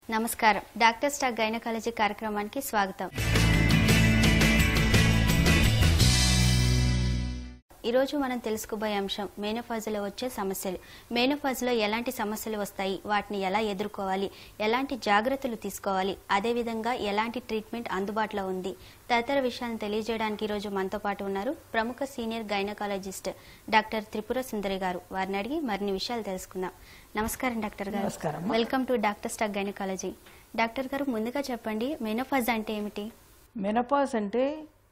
నమస్కారం doctor stock gynaecology కార్యక్రమానికి స్వాగతం ఈరోజు మనం తెలుసుకోబోయే అంశం మేనోఫాజ్లో వచ్చే సమస్యలు మేనోఫాజ్లో ఎలాంటి సమస్యలు వస్తాయి వాటిని ఎలా ఎదుర్కోవాలి ఎలాంటి జాగ్రత్తలు తీసుకోవాలి అదేవిధంగా ఎలాంటి ట్రీట్మెంట్ అందుబాటులో ఉంది తదితర విషయాలను తెలియజేయడానికి ఈరోజు మనతో పాటు ఉన్నారు ప్రముఖ senior gynaecologist doctor Tripura Sundari garu వారిని అడిగి మరిన్ని విషయాలు తెలుసుకుందాం నమస్కారం డాక్టర్ గారు నమస్కారం. Welcome to doctor stock gynaecology doctor గారు ముందుగా చెప్పండి మెనోఫాజ్ అంటే ఏమిటి మెనపాస్ అంటే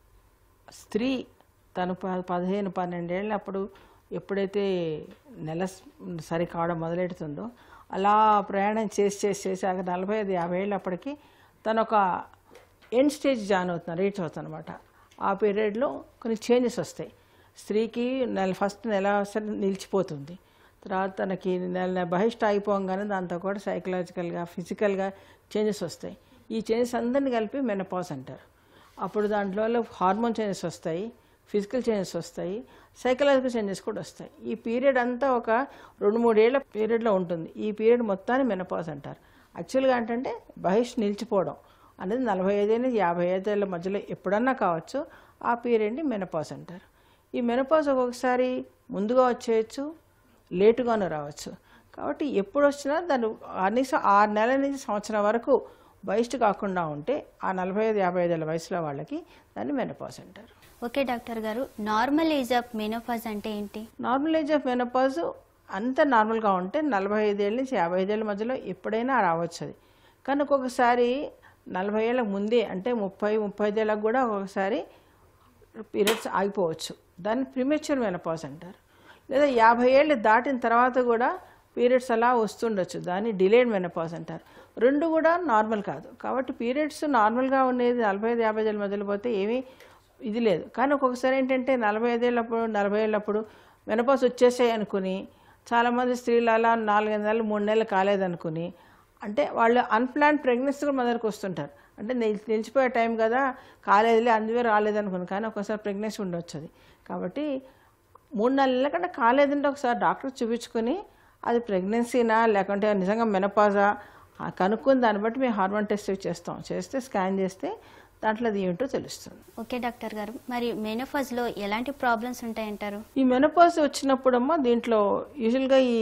స్త్రీ తను ప- పదిహేను పన్నెండేళ్ళ అప్పుడు ఎప్పుడైతే నెల స్- సరి కావడం మొదలెడుతుందో అలా ప్రయాణం చేసి చేసి చేసి ఆ నలభై ఐదు యాభై ఏళ్ళప్పటికి తను ఒక ఎండ్ స్టేజ్ జాయిన్ అవుతున్నారు రీచ్ అవుతుంది అనమాట ఆ పీరియడ్లో కొన్ని చేంజెస్ వస్తాయి స్త్రీకి నెల ఫస్ట్ నెల సరి నిలిచిపోతుంది తర్వాత తనకి నెల బహిష్ట అయిపోగానే దాంతో కూడా సైకలాజికల్గా ఫిజికల్గా చేంజెస్ వస్తాయి ఈ చేంజెస్ అందరిని కలిపి మెనపాస్ అంటారు అప్పుడు దాంట్లో హార్మోన్ చేంజెస్ వస్తాయి ఫిజికల్ చేంజెస్ వస్తాయి సైకలాజికల్ చేంజెస్ కూడా వస్తాయి ఈ పీరియడ్ అంతా ఒక రెండు మూడేళ్ల పీరియడ్లో ఉంటుంది ఈ పీరియడ్ మొత్తాన్ని మెనపాస్ అంటారు యాక్చువల్గా ఏంటంటే బహిష్ నిలిచిపోవడం అనేది నలభై ఐదేళ్ళ యాభై ఐదేళ్ళ మధ్యలో ఎప్పుడన్నా కావచ్చు ఆ పీరియడ్ని మెనపాస్ అంటారు ఈ మెనపాస్ ఒక్కొక్కసారి ముందుగా వచ్చేయచ్చు లేటుగాను రావచ్చు కాబట్టి ఎప్పుడు వచ్చినా దాన్ని కనీసం ఆరు నెలల నుంచి సంవత్సరం వరకు బహిష్టు కాకుండా ఉంటే ఆ నలభై ఐదు యాభై ఐదేళ్ళ వయసులో వాళ్ళకి దాన్ని మెనపాస్ అంటారు ఓకే డాక్టర్ గారు నార్మల్ ఏజ్ ఆఫ్ మెనోఫాజ్ అంటే ఏంటి నార్మల్ ఏజ్ ఆఫ్ మెనపాజ్ అంత నార్మల్గా ఉంటే నలభై ఐదేళ్ళ నుంచి యాభై ఐదేళ్ళ మధ్యలో ఎప్పుడైనా రావచ్చు అది కానీ ఒక్కొక్కసారి నలభై ఏళ్ళ ముందే అంటే ముప్పై ముప్పై ఐదేళ్ళకు కూడా ఒక్కొక్కసారి పీరియడ్స్ ఆగిపోవచ్చు దాన్ని ప్రిమెచ్యూర్ మెనపాజ్ అంటారు లేదా యాభై ఏళ్ళు దాటిన తర్వాత కూడా పీరియడ్స్ అలా వస్తుండొచ్చు దాన్ని డిలేడ్ మెనపాజ్ అంటారు రెండు కూడా నార్మల్ కాదు కాబట్టి పీరియడ్స్ నార్మల్గా ఉండేది నలభై ఐదు యాభై ఏళ్ళ మధ్యలో పోతే ఏమీ ఇది లేదు కానీ ఒక్కొక్కసారి ఏంటంటే నలభై ఐదేళ్ళప్పుడు నలభై ఏళ్ళప్పుడు మెనపాస్ వచ్చేసాయి అనుకుని చాలామంది స్త్రీలు అలా నాలుగైదు నెలలు మూడు నెలలు కాలేదనుకుని అంటే వాళ్ళు అన్ప్లాన్ ప్రెగ్నెన్సీ కూడా మన దగ్గరకు వస్తుంటారు అంటే నిల్- నిలిచిపోయే టైం కదా కాలేదులే అందువే రాలేదనుకుని కానీ ఒకసారి ప్రెగ్నెన్సీ ఉండొచ్చు అది కాబట్టి మూడు నెలల కంటే కాలేదంటే ఒకసారి డాక్టర్ చూపించుకొని అది ప్రెగ్నెన్సీనా లేకుంటే నిజంగా మెనపాజా ఆ కనుక్కొని దాన్ని బట్టి మేము హార్మోన్ టెస్ట్ చేస్తాం చేస్తే స్కాన్ చేస్తే దాంట్లో అది ఏమిటో తెలుస్తుంది ఓకే డాక్టర్ గారు మరి మెనోఫాజ్ లో ఎలాంటి ప్రాబ్లమ్స్ ఉంటాయంటారు ఈ మెనపాజ్ వచ్చినప్పుడమ్మా దీంట్లో యూజువల్గా ఈ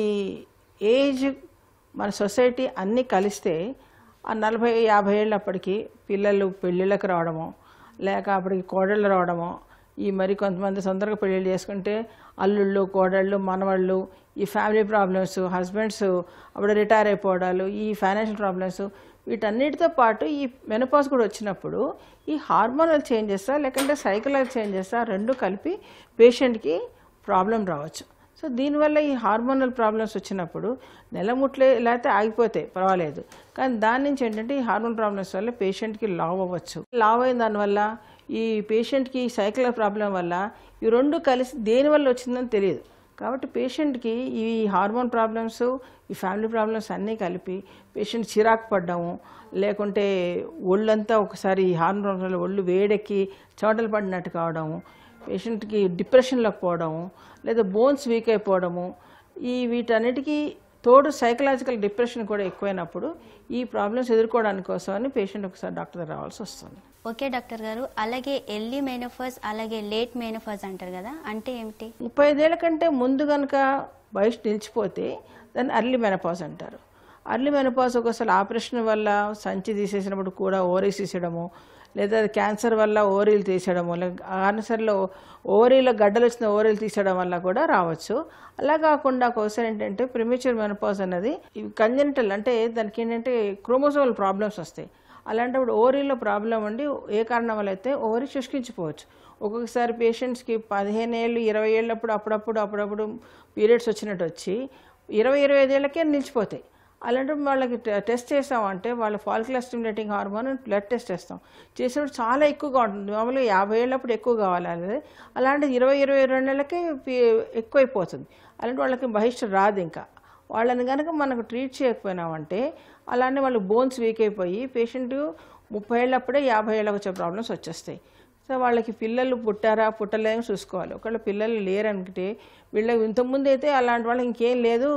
ఏజ్ మన సొసైటీ అన్నీ కలిస్తే ఆ నలభై యాభై ఏళ్ళప్పటికి పిల్లలు పెళ్ళిళ్ళకి రావడము లేక అప్పటికి కోడళ్ళు రావడము ఈ మరి కొంతమంది తొందరగా పెళ్ళిళ్ళు చేసుకుంటే అల్లుళ్ళు కోడళ్ళు మనవాళ్ళు ఈ ఫ్యామిలీ ప్రాబ్లమ్స్ హస్బెండ్స్ అప్పుడు రిటైర్ అయిపోవడాలు ఈ ఫైనాన్షియల్ ప్రాబ్లమ్స్ వీటన్నిటితో పాటు ఈ మెనపాజ్ కూడా వచ్చినప్పుడు ఈ హార్మోనల్ చేంజెస్ లేకుంటే సైకలాజికల్ చేంజెస్ రెండు కలిపి పేషెంట్కి ప్రాబ్లం రావచ్చు సో దీనివల్ల ఈ హార్మోనల్ ప్రాబ్లమ్స్ వచ్చినప్పుడు నెలముట్లే లేకపోతే ఆగిపోతాయి పర్వాలేదు కానీ దాని నుంచి ఏంటంటే ఈ హార్మోన్ ప్రాబ్లమ్స్ వల్ల పేషెంట్కి లావ్ అవ్వచ్చు లావ్ అయిన దానివల్ల ఈ పేషెంట్కి సైకిల్ ప్రాబ్లం వల్ల ఈ రెండు కలిసి దేని వల్ల వచ్చిందని తెలియదు కాబట్టి పేషెంట్కి ఈ హార్మోన్ ప్రాబ్లమ్స్ ఈ ఫ్యామిలీ ప్రాబ్లమ్స్ అన్నీ కలిపి పేషెంట్ చిరాకు పడ్డము లేకుంటే ఒళ్ళంతా ఒకసారి ఈ హార్మోన్ ప్రాబ్లమ్ వల్ల ఒళ్ళు వేడెక్కి చెమటలు పడినట్టు కావడము పేషెంట్కి డిప్రెషన్లోకి పోవడము లేదా బోన్స్ వీక్ అయిపోవడము ఈ వీటన్నిటికీ తోడు సైకలాజికల్ డిప్రెషన్ కూడా ఎక్కువైనప్పుడు ఈ ప్రాబ్లమ్స్ ఎదుర్కోవడానికి కోసమని పేషెంట్ ఒకసారి డాక్టర్ దగ్గర రావాల్సి వస్తుంది ఓకే డాక్టర్ గారు అలాగే ఎర్లీ మెనోఫాజ్ అలాగే లేట్ మెనోఫాజ్ అంటారు కదా అంటే ఏమిటి ముప్పై ఐదేళ్ల కంటే ముందు కనుక వయసు నిలిచిపోతే దాన్ని అర్లీ మెనపాజ్ అంటారు అర్లీ మెనపాజ్ ఒకసారి ఆపరేషన్ వల్ల సంచి తీసేసినప్పుడు కూడా ఓరీస్ తీసేయడము లేదా క్యాన్సర్ వల్ల ఓరీలు తీసేయడము లేక ఆనసరిలో ఓరీలో గడ్డలు వచ్చిన ఓరీలు తీసేయడం వల్ల కూడా రావచ్చు అలా కాకుండా ఒకసారి ఏంటంటే ప్రిమేచర్ మెనపాజ్ అనేది కంజెంటల్ అంటే దానికి ఏంటంటే క్రోమోసోమల్ ప్రాబ్లమ్స్ వస్తాయి అలాంటప్పుడు ఓవరీలో ప్రాబ్లం ఉండి ఏ కారణం వల్ల అయితే ఓవరీ శుష్కించిపోవచ్చు ఒక్కొక్కసారి పేషెంట్స్కి పదిహేను ఏళ్ళు ఇరవై ఏళ్ళప్పుడు అప్పుడప్పుడు అప్పుడప్పుడు పీరియడ్స్ వచ్చినట్టు వచ్చి ఇరవై ఇరవై ఐదేళ్ళకే నిలిచిపోతాయి అలాంటప్పుడు వాళ్ళకి టె- టెస్ట్ చేసామంటే వాళ్ళ follicular stimulating hormone blood test చేస్తాం చేసినప్పుడు చాలా ఎక్కువగా ఉంటుంది మామూలుగా యాభై ఏళ్ళప్పుడు ఎక్కువ కావాలి అనేది అలాంటి ఇరవై ఇరవై రెండు నెలలకే పీ- ఎక్కువైపోతుంది అలాంటి వాళ్ళకి బహిష్ట రాదు ఇంకా వాళ్ళని కనుక మనకు ట్రీట్ చేయకపోయినామంటే అలానే వాళ్ళు బోన్స్ వీక్ అయిపోయి పేషెంట్ ముప్పై ఏళ్ళప్పుడే యాభై ఏళ్ళకి వచ్చే ప్రాబ్లమ్స్ వచ్చేస్తాయి సో వాళ్ళకి పిల్లలు పుట్టారా పుట్టలేదని చూసుకోవాలి ఒకవేళ పిల్లలు లేరనుకుంటే వీళ్ళకి ఇంతకుముందు అయితే అలాంటి వాళ్ళకి ఇంకేం లేదు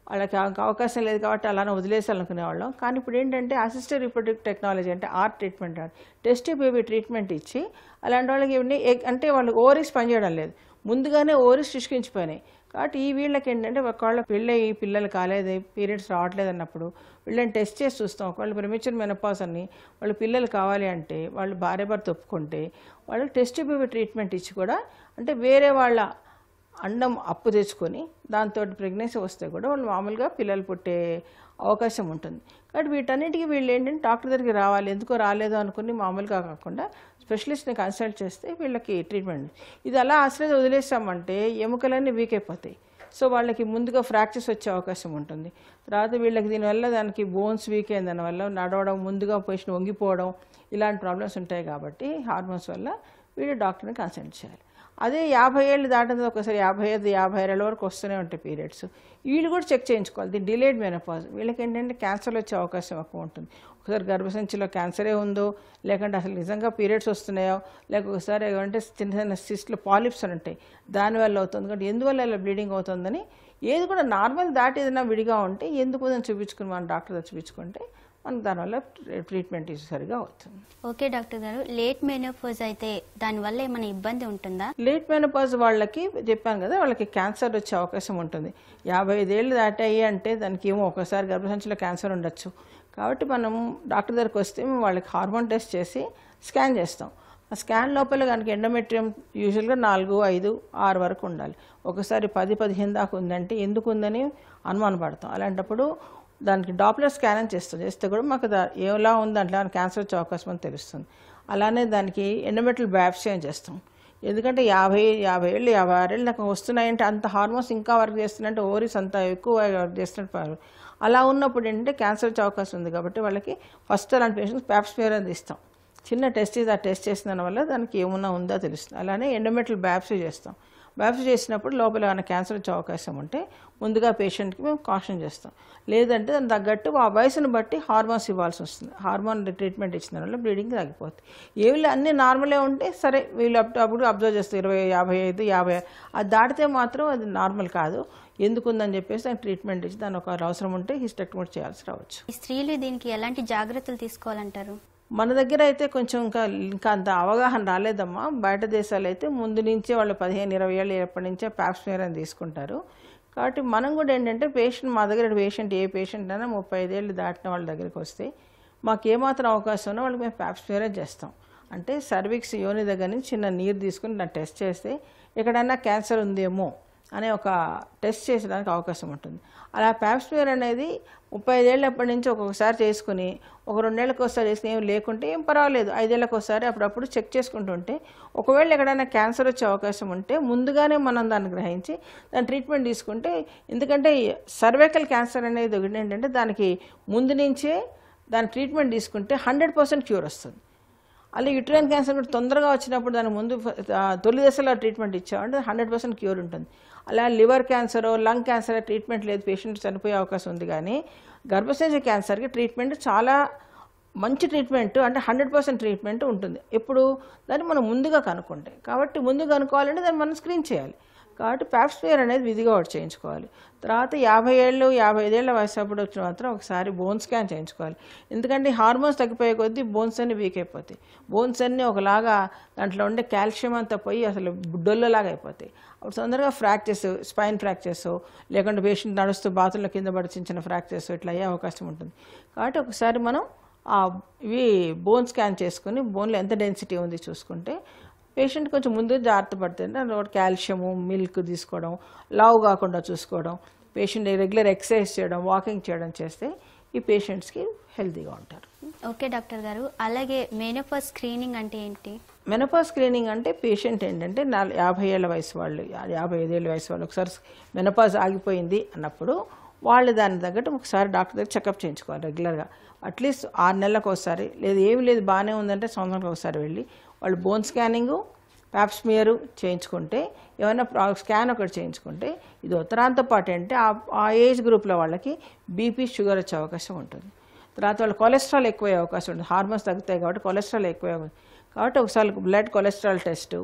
వాళ్ళకి ఆ- అవకాశం లేదు కాబట్టి అలానే వదిలేసాలనుకునేవాళ్ళం కానీ ఇప్పుడు ఏంటంటే అసిస్టెడ్ రిప్రొడక్టివ్ టెక్నాలజీ అంటే ఆర్ ట్రీట్మెంట్ అని టెస్ట్ బేబీ ట్రీట్మెంట్ ఇచ్చి అలాంటి వాళ్ళకి ఇవన్నీ ఎగ్- అంటే వాళ్ళకి ఓవరీస్ పనిచేయడం లేదు ముందుగానే ఓవరీస్ శుష్కించిపోయినాయి కాబట్టి ఈ వీళ్ళకి ఏంటంటే ఒకవేళ పెళ్ళయి పిల్లలు కాలేదు పీరియడ్స్ రావట్లేదు అన్నప్పుడు వీళ్ళని టెస్ట్ చేసి చూస్తాం ఒకవేళ ప్రిమిచర్ మెనపాస్ అని వాళ్ళు పిల్లలు కావాలి అంటే వాళ్ళు భార్య భర్త ఒప్పుకుంటే వాళ్ళకి టెస్ట్ బేబీ ట్రీట్మెంట్ ఇచ్చి కూడా అంటే వేరే వాళ్ళ అండం అప్పు తెచ్చుకొని దాంతో ప్రెగ్నెన్సీ వస్తే కూడా వాళ్ళు మామూలుగా పిల్లలు పుట్టే అవకాశం ఉంటుంది కాబట్టి వీటన్నిటికీ వీళ్ళు ఏంటంటే డాక్టర్ దగ్గరికి రావాలి ఎందుకో రాలేదు అనుకుని మామూలుగా కాకుండా స్పెషలిస్ట్ని కన్సల్ట్ చేస్తే వీళ్ళకి ట్రీట్మెంట్ ఇది అలా అసలు వదిలేసామంటే ఎముకలన్నీ వీక్ అయిపోతాయి సో వాళ్ళకి ముందుగా ఫ్రాక్చర్స్ వచ్చే అవకాశం ఉంటుంది తర్వాత వీళ్ళకి దీనివల్ల దానికి బోన్స్ వీక్ అయిన దానివల్ల నడవడం ముందుగా పొజిషన్ వంగిపోవడం ఇలాంటి ప్రాబ్లమ్స్ ఉంటాయి కాబట్టి హార్మోన్స్ వల్ల వీళ్ళు డాక్టర్ని కన్సల్ట్ చేయాలి అదే యాభై ఏళ్ళు దాటిన ఒకసారి యాభై ఐదు యాభై ఆరేళ్ళ వరకు వస్తూనే ఉంటాయి పీరియడ్స్ వీళ్ళు కూడా చెక్ చేయించుకోవాలి దీని డిలేడ్ మెనపాజ్ వీళ్ళకి ఏంటంటే క్యాన్సర్ వచ్చే అవకాశం ఎక్కువ ఉంటుంది ఒకసారి గర్భసంచిలో క్యాన్సరే ఉందో లేకుంటే అసలు నిజంగా పీరియడ్స్ వస్తున్నాయో లేక ఒకసారి ఏమంటే చిన్న చిన్న సిస్ట్లో పాలిప్స్ అని ఉంటాయి దానివల్ల అవుతుంది కాబట్టి ఎందువల్ల ఇలా బ్లీడింగ్ అవుతుందని ఏది కూడా నార్మల్ దాటి ఏదైనా విడిగా ఉంటే ఎందుకు ఉందని చూపించుకుని మన డాక్టర్ దగ్గర చూపించుకుంటే మనకు దానివల్ల ట్రీట్మెంట్ సరిగా అవుతుంది ఓకే డాక్టర్ గారు లేట్ మెనోపోజ్ అయితే దానివల్ల ఏమైనా ఇబ్బంది ఉంటుందా లేట్ మెనపాజ్ వాళ్ళకి చెప్పాను కదా వాళ్ళకి క్యాన్సర్ వచ్చే అవకాశం ఉంటుంది యాభై ఐదేళ్ళు దాటాయి అంటే దానికి ఏమో ఒకసారి గర్భసంచిలో క్యాన్సర్ ఉండొచ్చు కాబట్టి మనం డాక్టర్ దగ్గరికి వస్తే మేము వాళ్ళకి హార్మోన్ టెస్ట్ చేసి స్కాన్ చేస్తాం ఆ స్కాన్ లోపల కనుక ఎండోమెట్రియం యూజువల్గా నాలుగు ఐదు ఆరు వరకు ఉండాలి ఒకసారి పది పదిహేను దాకా ఉందంటే ఎందుకు ఉందని అనుమానపడతాం అలాంటప్పుడు దానికి డాప్లర్ స్కాన్ అని చేస్తాం చేస్తే కూడా మాకు దా- ఎలా ఉంది అంటే క్యాన్సర్ వచ్చే అవకాశం అని తెలుస్తుంది అలానే దానికి ఎండోమెట్రల్ బయాప్సీ అని చేస్తాం ఎందుకంటే యాభై యాభై ఏళ్ళు యాభై ఆరేళ్ళు నాకు వస్తున్నాయంటే అంత హార్మోన్స్ ఇంకా వర్క్ చేస్తున్నాయంటే ఓరీస్ అంత ఎక్కువ వర్క్ చేస్తున్నట్టు ప- అలా ఉన్నప్పుడు ఏంటంటే క్యాన్సర్ వచ్చే అవకాశం ఉంది కాబట్టి వాళ్ళకి ఫస్ట్ అలాంటి పేషెంట్స్ ప్యాప్స్మియర్ అని ఇస్తాం చిన్న టెస్ట్ ఇది ఆ టెస్ట్ చేసిన దాని వల్ల దానికి ఏమున్నా ఉందో తెలుస్తుంది అలానే ఎండోమెట్రల్ బయాప్సీ చేస్తాం బయాప్సీ చేసినప్పుడు లోపల ఏమైనా క్యాన్సర్ వచ్చే అవకాశం ఉంటే ముందుగా పేషెంట్కి మేము కాషన్ చేస్తాం లేదంటే దాని తగ్గట్టు ఆ వయసును బట్టి హార్మోన్స్ ఇవ్వాల్సి వస్తుంది హార్మోన్ ట్రీట్మెంట్ ఇచ్చిన వల్ల బ్లీడింగ్ తగ్గిపోతుంది ఏవి అన్నీ నార్మలే ఉంటే సరే వీళ్ళు అప్పుడు అప్పుడు అబ్జర్వ్ చేస్తారు ఇరవై యాభై ఐదు యాభై ఆరు. అది దాటితే మాత్రం అది నార్మల్ కాదు ఎందుకు ఉందని చెప్పేసి దానికి ట్రీట్మెంట్ ఇచ్చి దాని ఒక అవసరం ఉంటే హిస్టెక్టమీ చేయాల్సి రావచ్చు ఈ స్త్రీలు దీనికి ఎలాంటి జాగ్రత్తలు తీసుకోవాలంటారు మన దగ్గర అయితే కొంచెం ఇంకా ఇంకా అంత అవగాహన రాలేదమ్మా బయట దేశాలు అయితే ముందు నుంచే వాళ్ళు పదిహేను ఇరవై ఏళ్ళు ఎప్పటి నుంచే ప్యాప్స్మియర్ అని తీసుకుంటారు కాబట్టి మనం కూడా ఏంటంటే పేషెంట్ మా దగ్గర పేషెంట్ ఏ పేషెంట్ అయినా ముప్పై ఐదేళ్ళు దాటిన వాళ్ళ దగ్గరికి వస్తే మాకు ఏమాత్రం అవకాశం ఉన్నా వాళ్ళకి మేము ప్యాప్స్మియర్ చేస్తాం అంటే సర్విక్స్ యోని దగ్గర నుంచి చిన్న నీరు తీసుకుని దాన్ని టెస్ట్ చేస్తే ఎక్కడన్నా క్యాన్సర్ ఉందేమో అనే ఒక టెస్ట్ చేసడానికి అవకాశం ఉంటుంది అలా ప్యాప్స్మియర్ అనేది ముప్పై ఐదేళ్ళప్పటి నుంచి ఒక్కొక్కసారి చేసుకుని ఒక రెండేళ్ళకి ఒకసారి చేసుకుని ఏం లేకుంటే ఏం పర్వాలేదు ఐదేళ్ళకి ఒకసారి అప్పుడప్పుడు చెక్ చేసుకుంటుంటే ఒకవేళ ఎక్కడైనా క్యాన్సర్ వచ్చే అవకాశం ఉంటే ముందుగానే మనం దాన్ని గ్రహించి దాని ట్రీట్మెంట్ తీసుకుంటే ఎందుకంటే సర్వైకల్ క్యాన్సర్ అనేది ఒకటి ఏంటంటే దానికి ముందు నుంచే దాని ట్రీట్మెంట్ తీసుకుంటే హండ్రెడ్ పర్సెంట్ క్యూర్ వస్తుంది అలా యుట్రైన్ క్యాన్సర్ కూడా తొందరగా వచ్చినప్పుడు దాని ముందు ఆ, తొలి దశలో ట్రీట్మెంట్ ఇచ్చామంటే హండ్రెడ్ పర్సెంట్ క్యూర్ ఉంటుంది అలా liver cancer lung cancer treatment లేదు పేషెంట్ చనిపోయే అవకాశం ఉంది కానీ గర్భసంచి క్యాన్సర్కి ట్రీట్మెంట్ చాలా మంచి ట్రీట్మెంట్ అంటే హండ్రెడ్ పర్సెంట్ ట్రీట్మెంట్ ఉంటుంది ఎప్పుడు దాన్ని మనం ముందుగా కనుక్కుంటే కాబట్టి ముందు కనుక్కోవాలంటే దాన్ని మనం స్క్రీన్ చేయాలి కాబట్టి ప్యాప్స్మియర్ అనేది విధిగా ఒకటి చేయించుకోవాలి తర్వాత యాభై ఏళ్ళు యాభై ఐదేళ్ల వయసు అప్పుడు వచ్చిన మాత్రం ఒకసారి బోన్ స్కాన్ చేయించుకోవాలి ఎందుకంటే హార్మోన్స్ తగ్గిపోయే కొద్దీ బోన్స్ అన్ని వీక్ అయిపోతాయి బోన్స్ అన్ని ఒకలాగా దాంట్లో ఉండే కాల్షియం అంతా పోయి అసలు డొల్లలాగా అయిపోతాయి అప్పుడు తొందరగా ఫ్రాక్చర్స్ స్పైన్ ఫ్రాక్చర్స్ లేకుంటే పేషెంట్ నడుస్తూ బాతుల్లో కింద పడి చిన్న చిన్న ఫ్రాక్చర్స్ ఇట్లా అయ్యే అవకాశం ఉంటుంది కాబట్టి ఒకసారి మనం ఆ ఇవి బోన్ స్కాన్ చేసుకుని బోన్లో ఎంత డెన్సిటీ ఉంది చూసుకుంటే పేషెంట్ కొంచెం ముందు జాగ్రత్త పడుతుంది ఒకటి కాల్షియము మిల్క్ తీసుకోవడం లావు కాకుండా చూసుకోవడం పేషెంట్ రెగ్యులర్ ఎక్సర్సైజ్ చేయడం వాకింగ్ చేయడం చేస్తే ఈ పేషెంట్స్కి హెల్తీగా ఉంటారు ఓకే డాక్టర్ గారు అలాగే మెనోపాజ్ స్క్రీనింగ్ అంటే ఏంటి మెనపాజ్ స్క్రీనింగ్ అంటే పేషెంట్ ఏంటంటే నాలుగు యాభై ఏళ్ళ వయసు వాళ్ళు యాభై ఐదేళ్ళ వయసు వాళ్ళు ఒకసారి మెనపాజ్ ఆగిపోయింది అన్నప్పుడు వాళ్ళు దాని తగ్గట్టు ఒకసారి డాక్టర్ దగ్గర చెకప్ చేయించుకోవాలి రెగ్యులర్గా అట్లీస్ట్ ఆరు నెలలకు ఒకసారి లేదు ఏమి లేదు బాగానే ఉందంటే సంవత్సరానికి ఒకసారి వెళ్ళి వాళ్ళు బోన్ స్కానింగు ప్యాప్స్మియర్ చేయించుకుంటే ఏమైనా ప్రా- స్కాన్ ఒకటి చేయించుకుంటే ఇది ఉత్తరాంతో పాటు అంటే ఆ- ఆ ఏజ్ గ్రూప్లో వాళ్ళకి బీపీ షుగర్ వచ్చే అవకాశం ఉంటుంది తర్వాత వాళ్ళు కొలెస్ట్రాల్ ఎక్కువ అవకాశం ఉంటుంది హార్మోన్స్ తగ్గుతాయి కాబట్టి కొలెస్ట్రాల్ ఎక్కువ కాబట్టి ఒకసారి బ్లడ్ కొలెస్ట్రాల్ టెస్ట్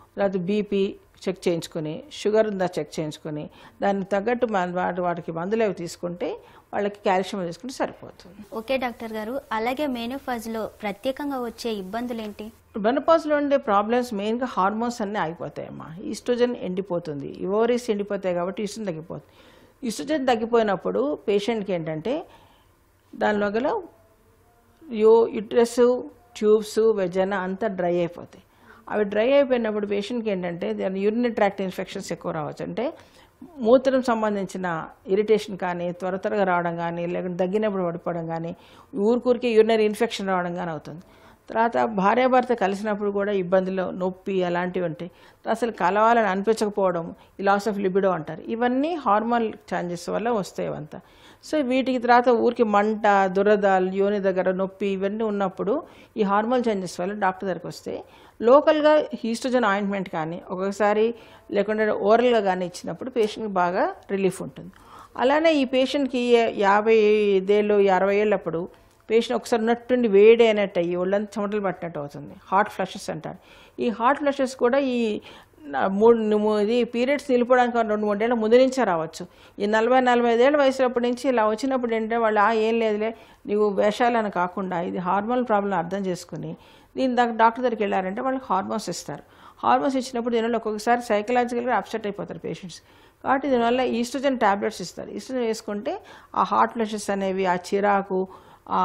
లేకపోతే బీపీ చెక్ చేయించుకొని షుగర్ ఉందా చెక్ చేయించుకొని దానికి తగ్గట్టు మన- వాటి వాటికి మందులు అవి తీసుకుంటే వాళ్ళకి కాల్షియం తీసుకుంటే సరిపోతుంది ఓకే డాక్టర్ గారు అలాగే మేనోఫాజ్లో ప్రత్యేకంగా వచ్చే ఇబ్బందులు ఏంటి మెనపాజ్లో ఉండే ప్రాబ్లమ్స్ మెయిన్గా హార్మోన్స్ అన్నీ ఆగిపోతాయమ్మా ఈస్ట్రోజన్ ఎండిపోతుంది ఓవరీస్ ఎండిపోతాయి కాబట్టి ఈస్ట్రోజన్ తగ్గిపోతుంది ఈస్ట్రోజన్ తగ్గిపోయినప్పుడు పేషెంట్కి ఏంటంటే దానిలో గల యో యుట్రస్ ట్యూబ్స్ వెజన అంతా డ్రై అయిపోతాయి అవి డ్రై అయిపోయినప్పుడు పేషెంట్కి ఏంటంటే దాని యూరినరీ ట్రాక్ట్ ఇన్ఫెక్షన్స్ ఎక్కువ రావచ్చు అంటే మూత్రం సంబంధించిన ఇరిటేషన్ కానీ త్వర త్వరగా రావడం కానీ లేకుంటే దగ్గినప్పుడు పడిపోవడం కానీ ఊరికూరికి యూరినరీ ఇన్ఫెక్షన్ రావడం కానీ అవుతుంది తర్వాత భార్యాభర్త కలిసినప్పుడు కూడా ఇబ్బందులు నొప్పి అలాంటివి ఉంటాయి అసలు కలవాలని అనిపించకపోవడం ఈ లాస్ ఆఫ్ లిబిడో అంటారు ఇవన్నీ హార్మోన్ చేంజెస్ వల్ల వస్తాయి ఇవంతా సో వీటికి తర్వాత ఊరికి మంట దురద యోని దగ్గర నొప్పి ఇవన్నీ ఉన్నప్పుడు ఈ హార్మోన్ చేంజెస్ వల్ల డాక్టర్ దగ్గరికి వస్తే లోకల్గా హీస్ట్రోజన్ ఆయింట్మెంట్ కానీ ఒక్కొక్కసారి లేకుంటే ఓరల్గా కానీ ఇచ్చినప్పుడు పేషెంట్కి బాగా రిలీఫ్ ఉంటుంది అలానే ఈ పేషెంట్కి యాభై ఐదేళ్ళు అరవై ఏళ్ళప్పుడు పేషెంట్ ఒకసారి ఉన్నట్టుండి వేడి అయినట్టు అయ్యి ఒళ్ళంతా చెమటలు పట్టినట్టు అవుతుంది హాట్ ఫ్లషెస్ అంటారు ఈ హాట్ ఫ్లషెస్ కూడా ఈ నా- మూడు ము- ఇది పీరియడ్స్ నిలిపోవడానికి ఒక రెండు మూడేళ్ళ ముందు నుంచే రావచ్చు ఈ నలభై నలభై ఐదేళ్ళ వయసులప్పటి నుంచి ఇలా వచ్చినప్పుడు ఏంటంటే వాళ్ళు ఆ ఏం లేదులే నీవు వేషాలని కాకుండా ఇది హార్మోన్ ప్రాబ్లం అర్థం చేసుకుని దీని దాకా డాక్టర్ దగ్గరికి వెళ్ళారంటే వాళ్ళకి హార్మోన్స్ ఇస్తారు హార్మోన్స్ ఇచ్చినప్పుడు దీనివల్ల ఒక్కొక్కసారి సైకలాజికల్గా అప్సెట్ అయిపోతారు పేషెంట్స్ కాబట్టి దీనివల్ల ఈస్ట్రోజన్ ట్యాబ్లెట్స్ ఇస్తారు ఈస్ట్రోజన్ వేసుకుంటే ఆ హార్ట్ ఫ్లషెస్ అనేవి ఆ చిరాకు ఆ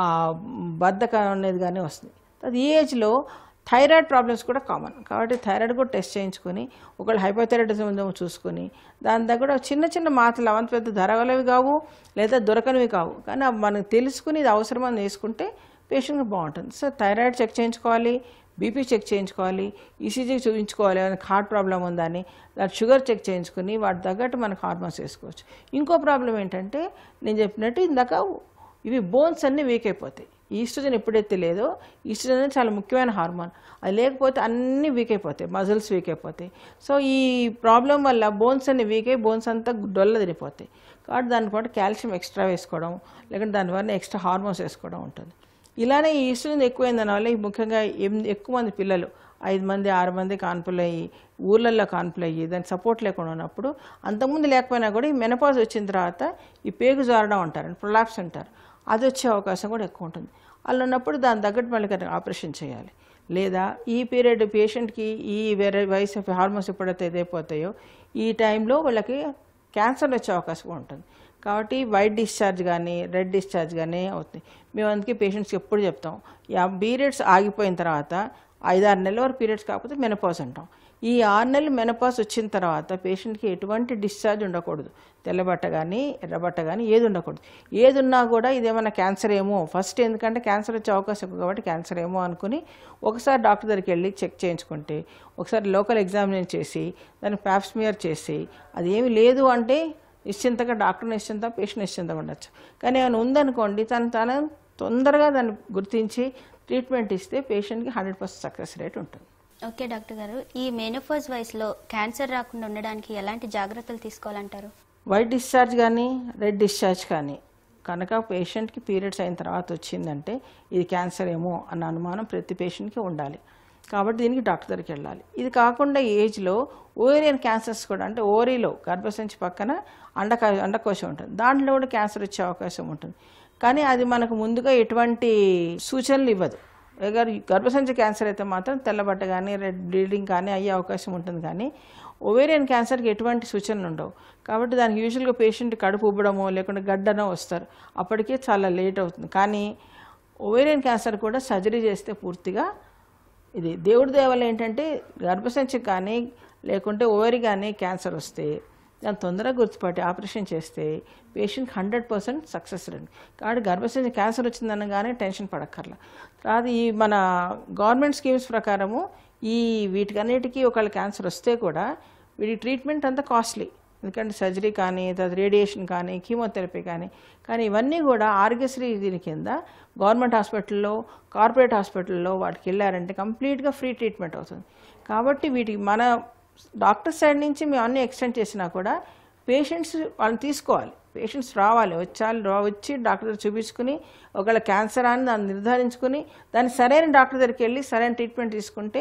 బద్ధకం అనేది కానీ వస్తుంది అది ఈ ఏజ్లో థైరాయిడ్ ప్రాబ్లమ్స్ కూడా కామన్ కాబట్టి థైరాయిడ్ కూడా టెస్ట్ చేయించుకొని ఒకళ్ళు హైపోథైరాయిడిజం ఉందేమో చూసుకొని దాని దగ్గర చిన్న చిన్న మాత్రలు అవంత పెద్ద ధరగలవి కావు లేదా దొరకనివి కావు కానీ అవి మనకు తెలుసుకుని ఇది అవసరమని వేసుకుంటే పేషెంట్కి బాగుంటుంది సో థైరాయిడ్ చెక్ చేయించుకోవాలి బీపీ చెక్ చేయించుకోవాలి ఈసీజీ చూపించుకోవాలి మనకి హార్ట్ ప్రాబ్లం ఉందని దాని షుగర్ చెక్ చేయించుకుని వాటి తగ్గట్టు మనకు హార్మోన్స్ వేసుకోవచ్చు ఇంకో ప్రాబ్లం ఏంటంటే నేను చెప్పినట్టు ఇందాక ఇవి బోన్స్ అన్నీ వీక్ అయిపోతాయి ఈస్ట్రోజన్ ఎప్పుడైతే లేదో ఈస్ట్రోజన్ అనేది చాలా ముఖ్యమైన హార్మోన్ అది లేకపోతే అన్నీ వీక్ అయిపోతాయి మజిల్స్ వీక్ అయిపోతాయి సో ఈ ప్రాబ్లం వల్ల బోన్స్ అన్ని వీక్ అయి బోన్స్ అంతా డొల్ల తిరిగిపోతాయి కాబట్టి దాని పాటు కాల్షియం ఎక్స్ట్రా వేసుకోవడం లేకుంటే దానివల్ల ఎక్స్ట్రా హార్మోన్స్ వేసుకోవడం ఉంటుంది ఇలానే ఈ ఈస్ట్రోజన్ ఎక్కువైన దానివల్ల ఈ ముఖ్యంగా ఎనిమిది ఎక్కువ మంది పిల్లలు ఐదు మంది ఆరు మంది కాన్పులు అయ్యి ఊర్లలో కాన్పులు అయ్యి దానికి సపోర్ట్ లేకుండా ఉన్నప్పుడు అంతకుముందు లేకపోయినా కూడా ఈ మెనపాజ్ వచ్చిన తర్వాత ఈ పేగు జారడం అంటారు ప్రొలాప్స్ అంటారు అది వచ్చే అవకాశం కూడా ఎక్కువ ఉంటుంది అలా ఉన్నప్పుడు దాని తగ్గట్టు మళ్ళీ కనుక ఆపరేషన్ చేయాలి లేదా ఈ పీరియడ్ పేషెంట్కి ఈ వేరే వయసు హార్మోన్స్ ఎప్పుడైతే ఇదైపోతాయో ఈ టైంలో వాళ్ళకి క్యాన్సర్ వచ్చే అవకాశం కూడా ఉంటుంది కాబట్టి వైట్ డిశ్చార్జ్ కానీ రెడ్ డిశ్చార్జ్ కానీ అవుతుంది మేము అందుకే పేషెంట్స్కి ఎప్పుడు చెప్తాం ఆ పీరియడ్స్ ఆగిపోయిన తర్వాత ఐదారు నెలల వరకు పీరియడ్స్ కాకపోతే మెనపాజ్ అంటాం ఈ ఆరు నెలలు మెనపాజ్ వచ్చిన తర్వాత పేషెంట్కి ఎటువంటి డిశ్చార్జ్ ఉండకూడదు తెల్లబట్ట కానీ ఎర్రబట్ట కానీ ఏది ఉండకూడదు ఏది ఉన్నా కూడా ఇదేమన్నా క్యాన్సర్ ఏమో ఫస్ట్ ఎందుకంటే క్యాన్సర్ వచ్చే అవకాశం ఎక్కువ కాబట్టి క్యాన్సర్ ఏమో అనుకుని ఒకసారి డాక్టర్ దగ్గరికి వెళ్ళి చెక్ చేయించుకుంటే ఒకసారి లోకల్ ఎగ్జామినేషన్ చేసి దాన్ని ప్యాప్స్మియర్ చేసి అది ఏమి లేదు అంటే నిశ్చింతగా డాక్టర్ నిశ్చింత పేషెంట్ నిశ్చింతగా ఉండొచ్చు కానీ ఏమైనా ఉందనుకోండి తను తను తొందరగా దాన్ని గుర్తించి ట్రీట్మెంట్ ఇస్తే పేషెంట్కి హండ్రెడ్ పర్సెంట్ సక్సెస్ రేట్ ఉంటుంది ఓకే డాక్టర్ గారు ఈ మెనోఫాజ్ వయసులో క్యాన్సర్ రాకుండా ఉండడానికి ఎలాంటి జాగ్రత్తలు తీసుకోవాలంటారు వైట్ డిశ్చార్జ్ కానీ రెడ్ డిశ్చార్జ్ కానీ కనుక పేషెంట్కి పీరియడ్స్ అయిన తర్వాత వచ్చిందంటే ఇది క్యాన్సర్ ఏమో అన్న అనుమానం ప్రతి పేషెంట్కి ఉండాలి కాబట్టి దీనికి డాక్టర్ దగ్గరికి వెళ్ళాలి ఇది కాకుండా ఈ ఏజ్లో ఓవేరియన్ క్యాన్సర్స్ కూడా అంటే ఓవరీలో గర్భసంచి పక్కన అండక అండకోశం ఉంటుంది దాంట్లో కూడా క్యాన్సర్ వచ్చే అవకాశం ఉంటుంది కానీ అది మనకు ముందుగా ఎటువంటి సూచనలు ఇవ్వదు గర్ గర్భసంచి క్యాన్సర్ అయితే మాత్రం తెల్లబట్ట కానీ రెడ్ బ్లీడింగ్ కానీ అయ్యే అవకాశం ఉంటుంది కానీ ఓవేరియన్ క్యాన్సర్కి ఎటువంటి సూచనలు ఉండవు కాబట్టి దానికి యూజువల్గా పేషెంట్ కడుపు ఉబ్బడమో లేకుంటే గడ్డనో వస్తారు అప్పటికే చాలా లేట్ అవుతుంది కానీ ఓవేరియన్ క్యాన్సర్ కూడా సర్జరీ చేస్తే పూర్తిగా ఇది దేవుడి దేవల ఏంటంటే గర్భసంచి కానీ లేకుంటే ఓవరి కానీ క్యాన్సర్ వస్తే దాన్ని తొందరగా గుర్తుపట్టి ఆపరేషన్ చేస్తే పేషెంట్కి హండ్రెడ్ పర్సెంట్ సక్సెస్ రండి కాబట్టి గర్భసంచి క్యాన్సర్ వచ్చిందనగానే టెన్షన్ పడక్కర్లా తర్వాత ఈ మన గవర్నమెంట్ స్కీమ్స్ ప్రకారము ఈ వీటికన్నిటికీ ఒకవేళ క్యాన్సర్ వస్తే కూడా వీటి ట్రీట్మెంట్ అంతా కాస్ట్లీ ఎందుకంటే సర్జరీ కానీ తర్వాత రేడియేషన్ కానీ కీమోథెరపీ కానీ కానీ ఇవన్నీ కూడా ఆరోగ్యశ్రీ దీని కింద గవర్నమెంట్ హాస్పిటల్లో కార్పొరేట్ హాస్పిటల్లో వాటికి వెళ్ళారంటే కంప్లీట్గా ఫ్రీ ట్రీట్మెంట్ అవుతుంది కాబట్టి వీటికి మన డాక్టర్ సైడ్ నుంచి మేము అన్నీ ఎక్స్టెండ్ చేసినా కూడా పేషెంట్స్ వాళ్ళని తీసుకోవాలి పేషెంట్స్ రావాలి వచ్చాలి రా వచ్చి డాక్టర్ దగ్గర చూపించుకుని ఒకవేళ క్యాన్సర్ అని దాన్ని నిర్ధారించుకుని దాన్ని సరైన డాక్టర్ దగ్గరికి వెళ్ళి సరైన ట్రీట్మెంట్ తీసుకుంటే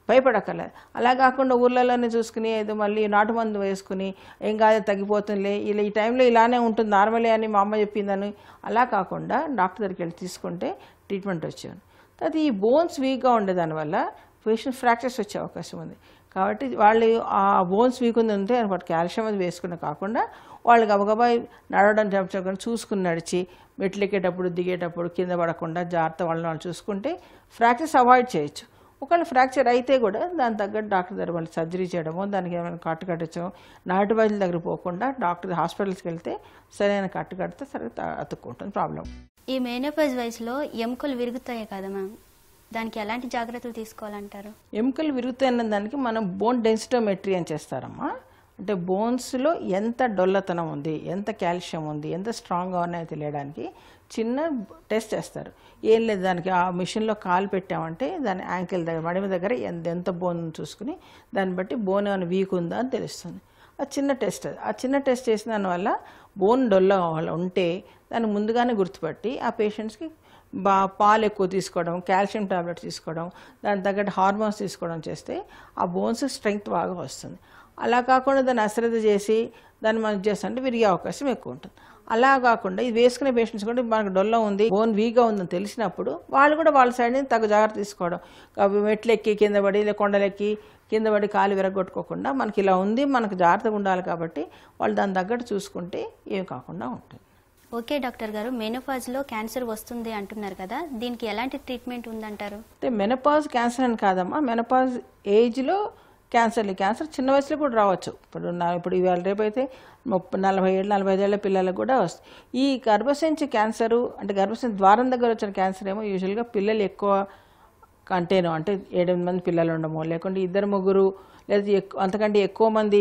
భయపడక్కర్లేదు అలా కాకుండా ఊర్లలోనే చూసుకుని ఏదో మళ్ళీ నాటు మందు వేసుకుని ఏం కాదు తగ్గిపోతుందిలే ఇలా ఈ టైంలో ఇలానే ఉంటుంది నార్మలే అని మా అమ్మ చెప్పిందని అలా కాకుండా డాక్టర్ దగ్గరికి వెళ్ళి తీసుకుంటే ట్రీట్మెంట్ వచ్చాను తర్వాత ఈ బోన్స్ వీక్గా ఉండేదానివల్ల పేషెంట్ ఫ్రాక్చర్స్ వచ్చే అవకాశం ఉంది కాబట్టి వాళ్ళు ఆ బోన్స్ వీక్ ఉంది ఉంటే వాటి కాల్షియం అది వేసుకునే కాకుండా వాళ్ళు గబగబా నడవడం చెప్పకుండా చూసుకుని నడిచి మెట్లు ఎక్కేటప్పుడు దిగేటప్పుడు కింద పడకుండా జాగ్రత్త వాళ్ళని వాళ్ళు చూసుకుంటే ఫ్రాక్చర్స్ అవాయిడ్ చేయొచ్చు ఒకవేళ ఫ్రాక్చర్ అయితే కూడా దాని తగ్గట్టు డాక్టర్ దగ్గర వాళ్ళు సర్జరీ చేయడము దానికి ఏమైనా కట్టు కట్టచ్చో నాటు వైద్యుల దగ్గర పోకుండా డాక్టర్ హాస్పిటల్స్కి వెళ్తే సరైన కట్టు కడితే సరే త- అతుక్కుంటుంది ప్రాబ్లం ఈ మేనోఫేజ్ వయసులో ఎముకలు విరుగుతాయి కదా మ్యామ్ దానికి ఎలాంటి జాగ్రత్తలు తీసుకోవాలంటారు ఎముకలు విరుగుతాయన్న దానికి మనం బోన్ డెన్సిటోమెట్రీ అని చేస్తారమ్మా అంటే బోన్స్లో ఎంత డొల్లతనం ఉంది ఎంత కాల్షియం ఉంది ఎంత స్ట్రాంగ్గా ఉన్నాయో తెలియడానికి చిన్న టెస్ట్ చేస్తారు ఏం లేదు దానికి ఆ మిషన్లో కాలు పెట్టామంటే దాని యాంకిల్ దగ్గర మడిమ దగ్గర ఎంత ఎంత బోన్ చూసుకుని దాన్ని బట్టి బోన్ ఏమైనా వీక్ ఉందా అని తెలుస్తుంది ఆ చిన్న టెస్ట్ అది ఆ చిన్న టెస్ట్ చేసిన దానివల్ల బోన్ డొల్ల ఉంటే దాన్ని ముందుగానే గుర్తుపట్టి ఆ పేషెంట్స్కి బా పాలు ఎక్కువ తీసుకోవడం కాల్షియం టాబ్లెట్స్ తీసుకోవడం దాని తగ్గట్టు హార్మోన్స్ తీసుకోవడం చేస్తే ఆ బోన్స్ స్ట్రెంగ్త్ బాగా వస్తుంది అలా కాకుండా దాన్ని అశ్రద్ధ చేసి దాన్ని మనం చేస్తుంటే విరిగే అవకాశం ఎక్కువ ఉంటుంది అలా కాకుండా ఇది వేసుకునే పేషెంట్స్ కూడా మనకు డొల్ల ఉంది బోన్ వీక్గా ఉందని తెలిసినప్పుడు వాళ్ళు కూడా వాళ్ళ సైడ్ నుంచి తగ్గ జాగ్రత్త తీసుకోవడం కాబట్టి మెట్లు ఎక్కి కింద పడి లేదా కొండలెక్కి కింద పడి కాలు విరగొట్టుకోకుండా మనకి ఇలా ఉంది మనకు జాగ్రత్తగా ఉండాలి కాబట్టి వాళ్ళు దాని తగ్గట్టు చూసుకుంటే ఏం కాకుండా ఉంటుంది ఓకే డాక్టర్ గారు మెనోఫాజ్లో క్యాన్సర్ వస్తుంది అంటున్నారు కదా దీనికి ఎలాంటి ట్రీట్మెంట్ ఉందంటారు అంటే మెనపాజ్ క్యాన్సర్ అని కాదమ్మా మెనపాజ్ ఏజ్లో క్యాన్సర్ క్యాన్సర్ చిన్న వయసులో కూడా రావచ్చు ఇప్పుడు నా ఇప్పుడు ఇవాళ రేపు అయితే ముప్పై నలభై ఏళ్ళు నలభై ఐదేళ్ల పిల్లలకు కూడా వస్తుంది ఈ గర్భసంచి క్యాన్సరు అంటే గర్భసంచి ద్వారం దగ్గర వచ్చిన క్యాన్సర్ ఏమో యూజువల్గా పిల్లలు ఎక్కువ కంటేనో అంటే ఏడెనిమిది మంది పిల్లలు ఉండము లేకుంటే ఇద్దరు ముగ్గురు లేదా ఎక్కువ అంతకంటే ఎక్కువ మంది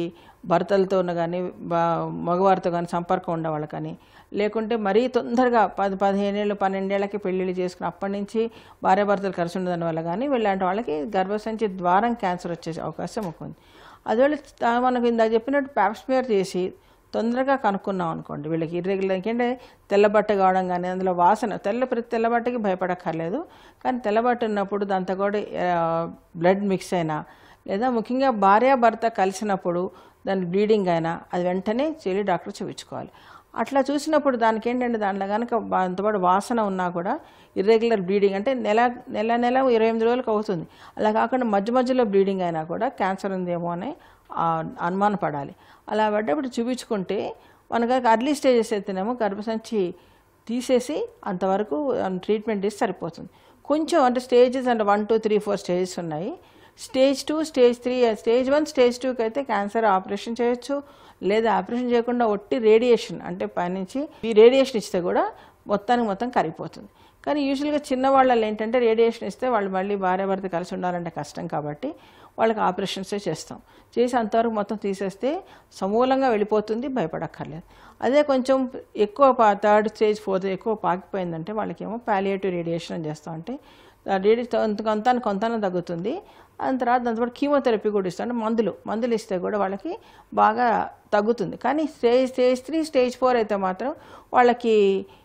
భర్తలతో కానీ మగవారితో కానీ సంపర్కం ఉండేవాళ్ళు కానీ లేకుంటే మరీ తొందరగా పది పదిహేనేళ్ళు పన్నెండేళ్ళకి పెళ్ళిళ్ళు చేసుకుని అప్పటి నుంచి భార్యాభర్తలు కలిసి ఉండడం వల్ల కానీ వీళ్ళంటి వాళ్ళకి గర్భసంచి ద్వారం క్యాన్సర్ వచ్చే అవకాశం ఎక్కువ ఉంది అదివేళ తా- మనకు ఇందాక చెప్పినట్టు ప్యాప్స్మియర్ చేసి తొందరగా కనుక్కున్నాం అనుకోండి వీళ్ళకి ఇర్రెగ్యులర్ ఏంటంటే తెల్లబట్ట కావడం కానీ అందులో వాసన తెల్ల ప్రతి తెల్లబట్టకి భయపడక్కర్లేదు కానీ తెల్లబట్ట ఉన్నప్పుడు దాంతో కూడా బ్లడ్ మిక్స్ అయినా లేదా ముఖ్యంగా భార్య భర్త కలిసినప్పుడు దాని బ్లీడింగ్ అయినా అది వెంటనే చెల్లి డాక్టర్ చూపించుకోవాలి అట్లా చూసినప్పుడు దానికి ఏంటంటే దాంట్లో కనుక దాంతోపాటు వాసన ఉన్నా కూడా ఇర్రెగ్యులర్ బ్లీడింగ్ అంటే నెల నెల నెల ఇరవై ఎనిమిది రోజులకు అవుతుంది అలా కాకుండా మధ్య మధ్యలో బ్లీడింగ్ అయినా కూడా క్యాన్సర్ ఉందేమో అని ఆ, అనుమానపడాలి అలా పడ్డప్పుడు చూపించుకుంటే మనకు అర్లీ స్టేజెస్ అయితేనేమో గర్భసంచి తీసేసి అంతవరకు ట్రీట్మెంట్ చేసి సరిపోతుంది కొంచెం అంటే స్టేజెస్ అంటే one two three four stages ఉన్నాయి stage two stage three stage one stage టూకి అయితే క్యాన్సర్ ఆపరేషన్ చేయొచ్చు లేదా ఆపరేషన్ చేయకుండా ఒట్టి రేడియేషన్ అంటే పైనుంచి ఈ రేడియేషన్ ఇస్తే కూడా మొత్తానికి మొత్తం కరిగిపోతుంది కానీ యూజువల్గా చిన్న వాళ్ళలో ఏంటంటే రేడియేషన్ ఇస్తే వాళ్ళు మళ్ళీ భార్య భర్త కలిసి ఉండాలంటే కష్టం కాబట్టి వాళ్ళకి ఆపరేషన్సే చేస్తాం చేసి అంతవరకు మొత్తం తీసేస్తే సమూలంగా వెళ్ళిపోతుంది భయపడక్కర్లేదు అదే కొంచెం ఎక్కువ థర్డ్ స్టేజ్ ఫోర్త్ ఎక్కువ పాకిపోయిందంటే వాళ్ళకేమో పాలియేటివ్ రేడియేషన్ అని చేస్తాం అంటే రేడియేషన్ కొంత కొంత తగ్గుతుంది దాని తర్వాత దాంతో కీమోథెరపీ కూడా ఇస్తాం అంటే మందులు మందులు ఇస్తే కూడా వాళ్ళకి బాగా తగ్గుతుంది కానీ stage stage three stage four అయితే మాత్రం వాళ్ళకి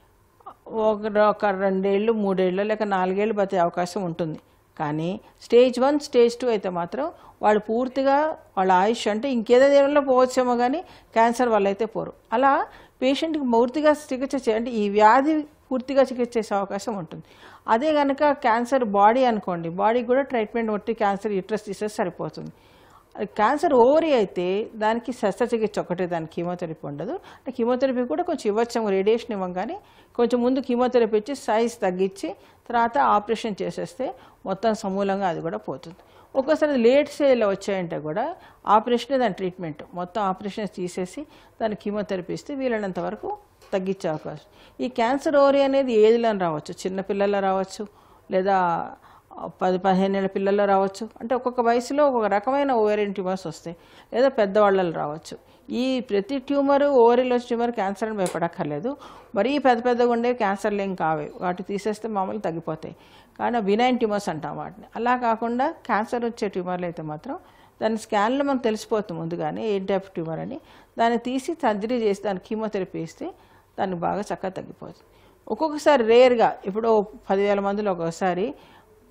ఒక ఒక రెండేళ్ళు మూడేళ్ళు లేక నాలుగేళ్ళు బతికే అవకాశం ఉంటుంది కానీ స్టేజ్ వన్ స్టేజ్ టూ అయితే మాత్రం వాళ్ళు పూర్తిగా వాళ్ళ ఆయుష్ అంటే ఇంకేదో దేవుల్లో పోవచ్చేమో కానీ క్యాన్సర్ వల్ల అయితే పోరు అలా పేషెంట్కి పూర్తిగా చికిత్స చే అంటే ఈ వ్యాధి పూర్తిగా చికిత్స చేసే అవకాశం ఉంటుంది అదే కనుక క్యాన్సర్ బాడీ అనుకోండి బాడీకి కూడా ట్రీట్మెంట్ ఒట్టి క్యాన్సర్ యూట్రస్ తీసేసి సరిపోతుంది క్యాన్సర్ ఓవరీ అయితే దానికి శస్త్రచికిత్స ఒకటే దానికి కీమోథెరపీ ఉండదు అంటే కీమోథెరపీ కూడా కొంచెం ఇవ్వచ్చాము రేడియేషన్ ఇవ్వగానే కొంచెం ముందు కీమోథెరపీ ఇచ్చి సైజ్ తగ్గించి తర్వాత ఆపరేషన్ చేసేస్తే మొత్తం సమూలంగా అది కూడా పోతుంది ఒక్కోసారి లేట్ స్టేజ్లో వచ్చాయంటే కూడా ఆపరేషనే దాని ట్రీట్మెంట్ మొత్తం ఆపరేషన్ తీసేసి దాని కీమోథెరపీ ఇస్తే వీలైనంత వరకు తగ్గించే అవకాశం ఈ క్యాన్సర్ ఓవరీ అనేది ఏదిలో రావచ్చు చిన్న పిల్లల్లో రావచ్చు లేదా పది పదిహేను ఏళ్ళ పిల్లల్లో రావచ్చు అంటే ఒక్కొక్క వయసులో ఒక్కొక్క రకమైన ఓవేరియన్ ట్యూమర్స్ వస్తాయి లేదా పెద్దవాళ్ళలో రావచ్చు ఈ ప్రతి ట్యూమర్ ఓవరీలో ట్యూమర్ క్యాన్సర్ అని భయపడక్కర్లేదు మరీ పెద్ద పెద్దగా ఉండే క్యాన్సర్లు ఏం కావే వాటి తీసేస్తే మామూలు తగ్గిపోతాయి కానీ వినైన్ ట్యూమర్స్ అంటాం వాటిని అలా కాకుండా క్యాన్సర్ వచ్చే ట్యూమర్లు అయితే మాత్రం దాని స్కాన్లో మనకు తెలిసిపోతుంది ముందుగానే ఏ టైప్ ట్యూమర్ అని దాన్ని తీసి సర్జరీ చేసి దానికి కీమోథెరపీ ఇస్తే దాన్ని బాగా చక్కగా తగ్గిపోతుంది ఒక్కొక్కసారి రేర్గా ఇప్పుడు పదివేల మందిలో ఒక్కొక్కసారి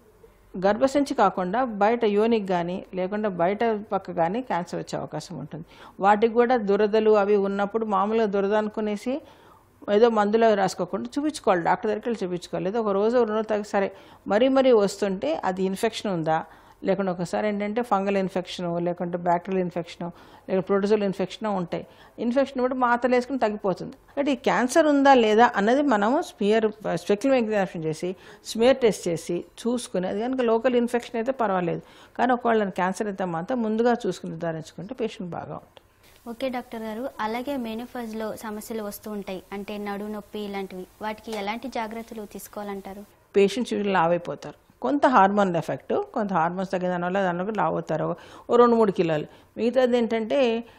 గర్భసంచి కాకుండా బయట యోనికి కానీ లేకుండా బయట పక్క కానీ క్యాన్సర్ వచ్చే అవకాశం ఉంటుంది వాటికి కూడా దురదలు అవి ఉన్నప్పుడు మామూలుగా దురద అనుకునేసి ఏదో మందులో రాసుకోకుండా చూపించుకోవాలి డాక్టర్ దగ్గరికి వెళ్ళి చూపించుకోవాలి ఏదో ఒక రోజు రెండు రోజులు తగ్గ- సరే మరీ మరీ వస్తుంటే అది ఇన్ఫెక్షన్ ఉందా లేకుంటే ఒకసారి ఏంటంటే ఫంగల్ ఇన్ఫెక్షన్ లేకుంటే బ్యాక్టీరియల్ ఇన్ఫెక్షన్ లేకుంటే ప్రోటోజోల్ ఇన్ఫెక్షన్ ఉంటాయి ఇన్ఫెక్షన్ కూడా మాత్రలు వేసుకుని తగ్గిపోతుంది అంటే ఈ క్యాన్సర్ ఉందా లేదా అన్నది మనము స్మియర్ స్పెక్యులర్ ఎగ్జామినేషన్ చేసి స్మియర్ టెస్ట్ చేసి చూసుకుని అది కనుక లోకల్ ఇన్ఫెక్షన్ అయితే పర్వాలేదు కానీ ఒకవేళ క్యాన్సర్ అయితే మాత్రం ముందుగా చూసుకుని నిర్ధారించుకుంటే పేషెంట్ బాగా ఉంటుంది ఓకే డాక్టర్ గారు అలాగే మెనోఫాజ్లో సమస్యలు వస్తూ ఉంటాయి అంటే నడు నొప్పి ఇలాంటివి వాటికి ఎలాంటి జాగ్రత్తలు తీసుకోవాలంటారు పేషెంట్స్ యూజువల్ లావ్ అయిపోతారు కొంత హార్మోన్ ఎఫెక్ట్ కొంత హార్మోన్స్ తగ్గిన దానివల్ల దానిలో లావ్ అవుతారు ఓ రెండు మూడు కిలోలు మిగతాది ఏంటంటే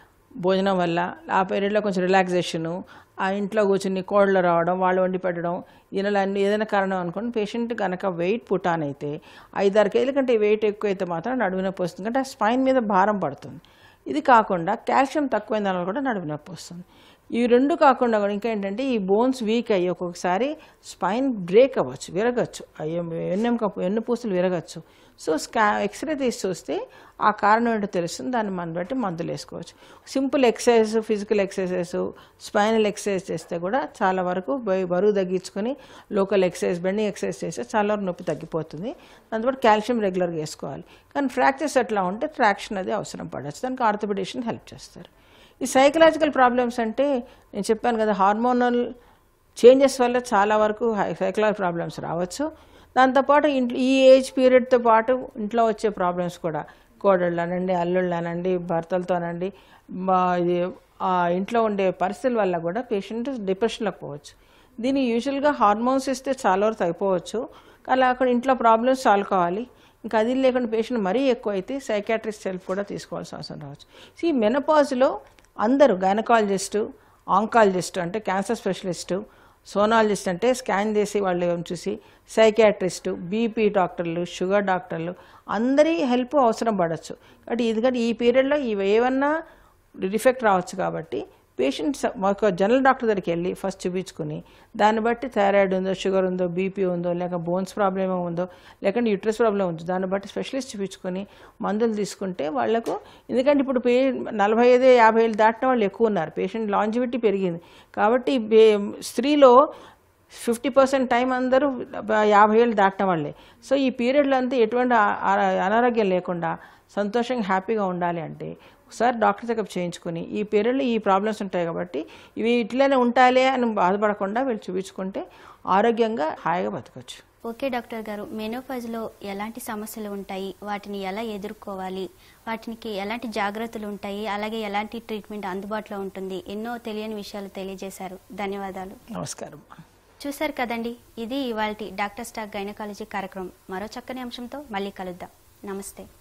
భోజనం వల్ల ఆ పీరియడ్లో కొంచెం రిలాక్సేషను ఆ ఇంట్లో కూర్చుని కోళ్ళు రావడం వాళ్ళు వండి పెట్టడం దీనిలన్నీ ఏదైనా కారణం అనుకోండి పేషెంట్ కనుక వెయిట్ పుటాన్ అయితే ఐదారు కేజీల కంటే వెయిట్ ఎక్కువ అయితే మాత్రం నడుము నొప్పి వస్తుంది అంటే ఆ స్పైన్ మీద భారం పడుతుంది ఇది కాకుండా కాల్షియం తక్కువైన దానివల్ల కూడా నడుము నొప్పి వస్తుంది ఈ రెండు కాకుండా కూడా ఇంకా ఏంటంటే ఈ బోన్స్ వీక్ అయ్యి ఒక్కొక్కసారి స్పైన్ బ్రేక్ అవ్వచ్చు విరగచ్చు అయ్యో వెన్నెముక వెన్నుపూసలు విరగచ్చు సో స్కా ఎక్స్రే తీసి చూస్తే ఆ కారణం ఏంటో తెలుస్తుంది దాన్ని మనం బట్టి మందులు వేసుకోవచ్చు simple exercise physical exercises spinal exercise చేస్తే కూడా చాలా వరకు బ- బరువు తగ్గించుకొని లోకల్ ఎక్సర్సైజ్ బెండింగ్ ఎక్సర్సైజ్ చేస్తే చాలా వరకు నొప్పి తగ్గిపోతుంది దాంతోపాటు కాల్షియం రెగ్యులర్గా వేసుకోవాలి కానీ ఫ్రాక్చర్స్ ఎట్లా ఉంటే ట్రాక్షన్ అది అవసరం పడవచ్చు దానికి ఆర్థోపెడిషన్ హెల్ప్ చేస్తారు ఈ సైకలాజికల్ ప్రాబ్లమ్స్ అంటే నేను చెప్పాను కదా హార్మోనల్ చేంజెస్ వల్ల చాలా వరకు సైకలాజికల్ ప్రాబ్లమ్స్ రావచ్చు దాంతోపాటు ఇంట్లో ఈ ఏజ్ పీరియడ్తో పాటు ఇంట్లో వచ్చే ప్రాబ్లమ్స్ కూడా కోడళ్ళు అనండి అల్లుళ్ళు అనండి భర్తలతోనండి మా ఇది ఆ ఇంట్లో ఉండే పరిస్థితుల వల్ల కూడా పేషెంట్ డిప్రెషన్లోకి పోవచ్చు దీన్ని యూజువల్గా హార్మోన్స్ ఇస్తే చాలా వరకు అయిపోవచ్చు అలా అక్కడ ఇంట్లో ప్రాబ్లమ్స్ సాల్వ్ కావాలి ఇంకా అది లేకుండా పేషెంట్ మరీ ఎక్కువ అయితే సైకాట్రిస్ట్ హెల్ప్ కూడా తీసుకోవాల్సిన అవసరం రావచ్చు సో ఈ మెనపాజ్లో అందరూ గైనకాలజిస్టు ఆంకాలజిస్ట్ అంటే క్యాన్సర్ స్పెషలిస్టు సోనాలజిస్ట్ అంటే స్కాన్ చేసి వాళ్ళు ఏం చూసి సైకాట్రిస్టు బీపీ డాక్టర్లు షుగర్ డాక్టర్లు అందరి హెల్ప్ అవసరం పడవచ్చు కాబట్టి ఎందుకంటే ఈ పీరియడ్లో ఇవి ఏమన్నా డిఫెక్ట్ రావచ్చు కాబట్టి పేషెంట్ ఒక జనరల్ డాక్టర్ దగ్గరికి వెళ్ళి ఫస్ట్ చూపించుకుని దాన్ని బట్టి థైరాయిడ్ ఉందో షుగర్ ఉందో బీపీ ఉందో లేక బోన్స్ ప్రాబ్లమ్ ఉందో లేకుంటే యూట్రస్ ప్రాబ్లం ఉందో దాన్ని బట్టి స్పెషలిస్ట్ చూపించుకొని మందులు తీసుకుంటే వాళ్ళకు ఎందుకంటే ఇప్పుడు పే నలభై ఐదు యాభై ఏళ్ళు దాటిన వాళ్ళు ఎక్కువ ఉన్నారు పేషెంట్ లాంజివిటీ పెరిగింది కాబట్టి బే- స్త్రీలో ఫిఫ్టీ పర్సెంట్ టైం అందరూ యాభై ఏళ్ళు దాటిన వాళ్ళే సో ఈ పీరియడ్లో అంతా ఎటువంటి ఆ- ఆ- అనారోగ్యం లేకుండా సంతోషంగా హ్యాపీగా ఉండాలి అంటే ఒకసారి డాక్టర్ చెకప్ చేయించుకుని ఈ పీరియడ్లో ఈ ప్రాబ్లమ్స్ ఉంటాయి కాబట్టి ఇవి ఇట్లనే ఉంటాయిలే అని బాధపడకుండా వీళ్ళు చూపించుకుంటే ఆరోగ్యంగా హాయిగా బతకచ్చు ఓకే డాక్టర్ గారు మెనోఫాజ్లో ఎలాంటి సమస్యలు ఉంటాయి వాటిని ఎలా ఎదుర్కోవాలి వాటికి ఎలాంటి జాగ్రత్తలు ఉంటాయి అలాగే ఎలాంటి ట్రీట్మెంట్ అందుబాటులో ఉంటుంది ఎన్నో తెలియని విషయాలు తెలియజేశారు ధన్యవాదాలు నమస్కారం చూశారు కదండి ఇది ఇవాల్టి డాక్టర్ స్టాక్ గైనకాలజీ కార్యక్రమం మరో చక్కని అంశంతో మళ్ళీ కలుద్దాం నమస్తే